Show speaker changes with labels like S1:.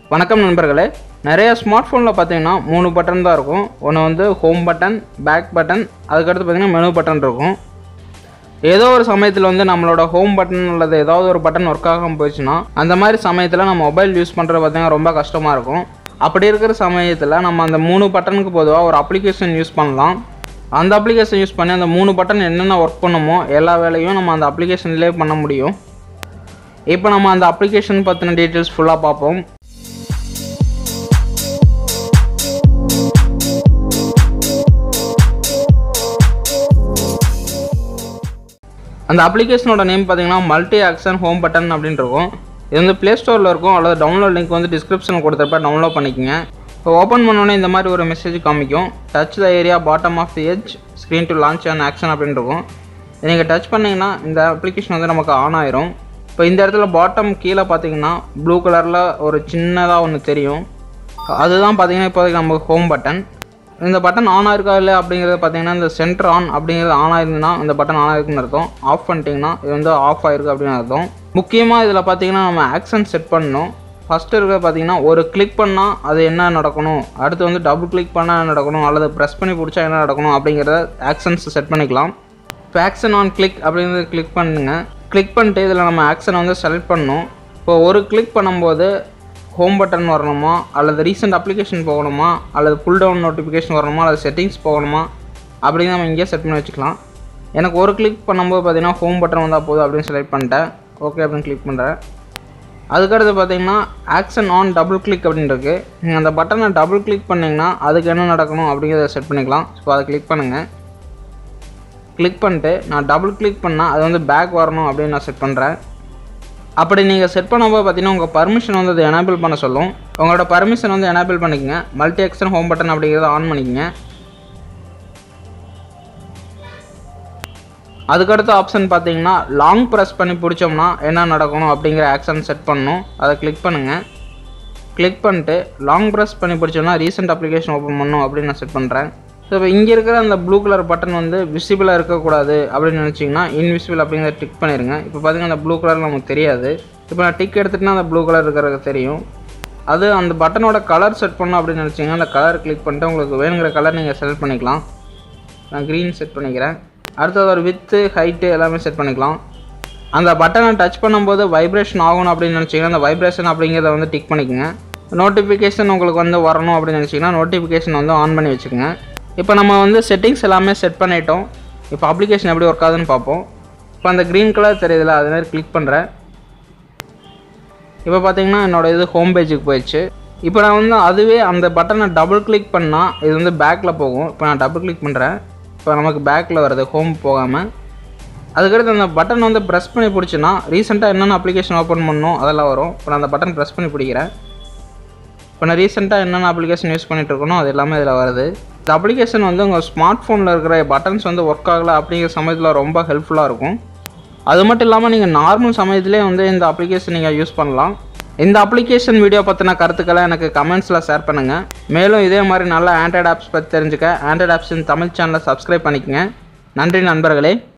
S1: வணக்கம் நண்பர்களே நிறைய ஸ்மார்ட் ஃபோனில் பார்த்தீங்கன்னா மூணு பட்டன் தான் இருக்கும் ஒன்று வந்து ஹோம் பட்டன் பேக் பட்டன் அதுக்கடுத்து பார்த்தீங்கன்னா மெனு பட்டன் இருக்கும் ஏதோ ஒரு சமயத்தில் வந்து நம்மளோட ஹோம் பட்டன் அல்லது ஏதாவது ஒரு பட்டன் ஒர்க் ஆகாமல் போயிடுச்சுன்னா அந்த மாதிரி சமயத்தில் நம்ம மொபைல் யூஸ் பண்ணுறது பார்த்தீங்கன்னா ரொம்ப கஷ்டமாக இருக்கும் அப்படி இருக்கிற சமயத்தில் நம்ம அந்த மூணு பட்டனுக்கு பொதுவாக ஒரு அப்ளிகேஷன் யூஸ் பண்ணலாம் அந்த அப்ளிகேஷன் யூஸ் பண்ணி அந்த மூணு பட்டன் என்னென்ன ஒர்க் பண்ணுமோ எல்லா வேலையும் நம்ம அந்த அப்ளிகேஷன்லேயே பண்ண முடியும் இப்போ நம்ம அந்த அப்ளிகேஷன் பற்றின டீட்டெயில்ஸ் ஃபுல்லாக பார்ப்போம் அந்த அப்ளிகேஷனோட நேம் பார்த்தீங்கன்னா மல்டி ஆக்ஷன் ஹோம் பட்டன் அப்படின்னு இருக்கும் இது வந்து ப்ளே ஸ்டோரில் இருக்கும் அல்லது டவுன்லோட் லிங்க் வந்து டிஸ்கிரிப்ஷனில் கொடுத்துருப்ப டவுன்லோட் பண்ணிக்கோங்க இப்போ ஓப்பன் பண்ணோன்னே இந்த மாதிரி ஒரு மெசேஜ் காமிக்கும் touch the area bottom of the edge screen to launch and action அப்படின்னு இருக்கும் இதை நீங்கள் டச் பண்ணிங்கன்னா இந்த அப்ளிகேஷன் வந்து நமக்கு ஆன் ஆயிரும் இப்போ இந்த இடத்துல பாட்டம் கீழே பார்த்தீங்கன்னா ப்ளூ கலரில் ஒரு சின்னதாக ஒன்று தெரியும் அதுதான் பார்த்தீங்கன்னா இப்போதைக்கு நமக்கு ஹோம் பட்டன் இந்த பட்டன் ஆன் ஆயிருக்கா இல்லை அப்படிங்கிறது பார்த்தீங்கன்னா இந்த சென்டர் ஆன் அப்படிங்கிறது ஆன் ஆயிருந்துன்னா இந்த பட்டன் ஆன் ஆயிருக்குன்னு அர்த்தம் ஆஃப் பண்ணிட்டீங்கன்னா இது வந்து ஆஃப் ஆயிருக்கு அப்படின்னு அர்த்தம் முக்கியமாக இதில் பார்த்தீங்கன்னா நம்ம ஆக்ஷன் செட் பண்ணணும் ஃபஸ்ட்டு இருக்கிற பார்த்தீங்கன்னா ஒரு கிளிக் பண்ணால் அது என்ன நடக்கணும் அடுத்து வந்து டபுள் கிளிக் பண்ணால் என்ன நடக்கணும் அல்லது ப்ரெஸ் பண்ணி பிடிச்சா என்ன நடக்கணும் அப்படிங்கிறத ஆக்ஷன்ஸ் செட் பண்ணிக்கலாம் இப்போ ஆக்ஷன் ஆன் கிளிக் அப்படிங்கிறத கிளிக் பண்ணுங்க கிளிக் பண்ணிட்டு இதில் நம்ம ஆக்ஷனை வந்து செலக்ட் பண்ணணும் இப்போ ஒரு கிளிக் பண்ணும்போது ஹோம் பட்டன் வரணுமா அல்லது ரீசெண்ட் அப்ளிகேஷன் போகணுமா அல்லது புல் டவுன் நோட்டிஃபிகேஷன் வரணுமா அல்லது செட்டிங்ஸ் போகணுமா அப்படின்னு நம்ம இங்கேயே செட் பண்ணி வச்சுக்கலாம் எனக்கு ஒரு கிளிக் பண்ணும்போது பார்த்தீங்கன்னா ஹோம் பட்டன் வந்தால் போதும் அப்படின்னு செலக்ட் பண்ணிட்டேன் ஓகே அப்படின்னு கிளிக் பண்ணுறேன் அதுக்கடுத்து பார்த்தீங்கன்னா ஆக்ஷன் ஆன் டபுள் கிளிக் அப்படின்னு இருக்குது நீங்கள் அந்த பட்டனை டபுள் கிளிக் பண்ணிங்கன்னா அதுக்கு என்ன நடக்கணும் அப்படிங்கிறத செட் பண்ணிக்கலாம் ஸோ அதை கிளிக் பண்ணுங்கள் கிளிக் பண்ணிட்டு நான் டபுள் கிளிக் பண்ணால் அது வந்து பேக் வரணும் அப்படின்னு நான் செட் பண்ணுறேன் அப்படி நீங்கள் செட் பண்ணும்போது பார்த்தீங்கன்னா உங்கள் பர்மிஷன் வந்து அதை எனேபிள் பண்ண சொல்லும் உங்களோட பர்மிஷன் வந்து எனேபிள் பண்ணிக்கங்க மல்டி ஆக்ஷன் ஹோம் பட்டன் அப்படிங்கிறத ஆன் பண்ணிக்கங்க அதுக்கடுத்த ஆப்ஷன் பார்த்தீங்கன்னா லாங் ப்ரெஸ் பண்ணி பிடிச்சோம்னா என்ன நடக்கணும் அப்படிங்கிற ஆக்ஷன் செட் பண்ணணும் அதை கிளிக் பண்ணுங்கள் கிளிக் பண்ணிட்டு லாங் ப்ரெஸ் பண்ணி பிடிச்சோம்னா ரீசெண்ட் அப்ளிகேஷன் ஓப்பன் பண்ணணும் அப்படின்னு நான் செட் பண்ணுறேன் ஸோ இப்போ இங்கே இருக்கிற அந்த ப்ளூ கலர் பட்டன் வந்து விசிபிளாக இருக்கக்கூடாது அப்படின்னு நினச்சிங்கன்னா இன்விசிபிள் அப்படிங்கிறத டிக் பண்ணிடுங்க இப்போ பார்த்தீங்கன்னா அந்த ப்ளூ கலர் நமக்கு தெரியாது இப்போ நான் டிக் எடுத்துட்டுனா அந்த ப்ளூ கலர் இருக்கிறது தெரியும் அது அந்த பட்டனோட கலர் செட் பண்ணணும் அப்படின்னு நினச்சிங்கன்னா அந்த கலர் கிளிக் பண்ணிட்டு உங்களுக்கு வேணுங்கிற கலர் நீங்கள் செலக்ட் பண்ணிக்கலாம் நான் க்ரீன் செட் பண்ணிக்கிறேன் அடுத்தது ஒரு வித்து ஹைட்டு எல்லாமே செட் பண்ணிக்கலாம் அந்த பட்டனை டச் பண்ணும்போது வைப்ரேஷன் ஆகணும் அப்படின்னு நினச்சிங்கன்னா அந்த வைப்ரேஷன் அப்படிங்கிறத வந்து டிக் பண்ணிக்கோங்க நோட்டிஃபிகேஷன் உங்களுக்கு வந்து வரணும் அப்படின்னு நினச்சிங்கன்னா நோட்டிஃபிகேஷன் வந்து ஆன் பண்ணி வச்சுக்கோங்க இப்போ நம்ம வந்து செட்டிங்ஸ் எல்லாமே செட் பண்ணிட்டோம் இப்போ அப்ளிகேஷன் எப்படி ஒர்க் ஆகுதுன்னு பார்ப்போம் இப்போ அந்த க்ரீன் கலர் தெரியுதுல அது மாதிரி கிளிக் பண்ணுறேன் இப்போ பார்த்தீங்கன்னா என்னோட இது ஹோம் பேஜுக்கு போயிடுச்சு இப்போ நான் வந்து அதுவே அந்த பட்டனை டபுள் கிளிக் பண்ணால் இது வந்து பேக்கில் போகும் இப்போ நான் டபுள் கிளிக் பண்ணுறேன் இப்போ நமக்கு பேக்கில் வருது ஹோம் போகாமல் அதுக்கடுத்து அந்த பட்டன் வந்து ப்ரெஸ் பண்ணி பிடிச்சின்னா ரீசெண்டாக என்னென்ன அப்ளிகேஷன் ஓப்பன் பண்ணணும் அதெல்லாம் வரும் இப்போ நான் அந்த பட்டன் ப்ரெஸ் பண்ணி பிடிக்கிறேன் இப்போ நான் ரீசெண்டாக என்னென்ன அப்ளிகேஷன் யூஸ் பண்ணிட்டு இருக்கனோ அது எல்லாமே இதில் வருது இந்த அப்ளிகேஷன் வந்து உங்கள் ஸ்மார்ட் ஃபோனில் இருக்கிற பட்டன்ஸ் வந்து ஒர்க் ஆகலை அப்படிங்கிற சமயத்தில் ரொம்ப ஹெல்ப்ஃபுல்லாக இருக்கும் அது மட்டும் இல்லாமல் நீங்கள் நார்மல் சமயத்திலே வந்து இந்த அப்ளிகேஷன் நீங்கள் யூஸ் பண்ணலாம் இந்த அப்ளிகேஷன் வீடியோ பற்றின கருத்துக்களை எனக்கு கமெண்ட்ஸில் ஷேர் பண்ணுங்கள் மேலும் இதே மாதிரி நல்ல ஆண்ட்ராய்ட் ஆப்ஸ் பற்றி தெரிஞ்சுக்க ஆண்ட்ராய்ட் ஆப்ஸின் தமிழ் சேனலை சப்ஸ்கிரைப் பண்ணிக்கங்க நன்றி நண்பர்களே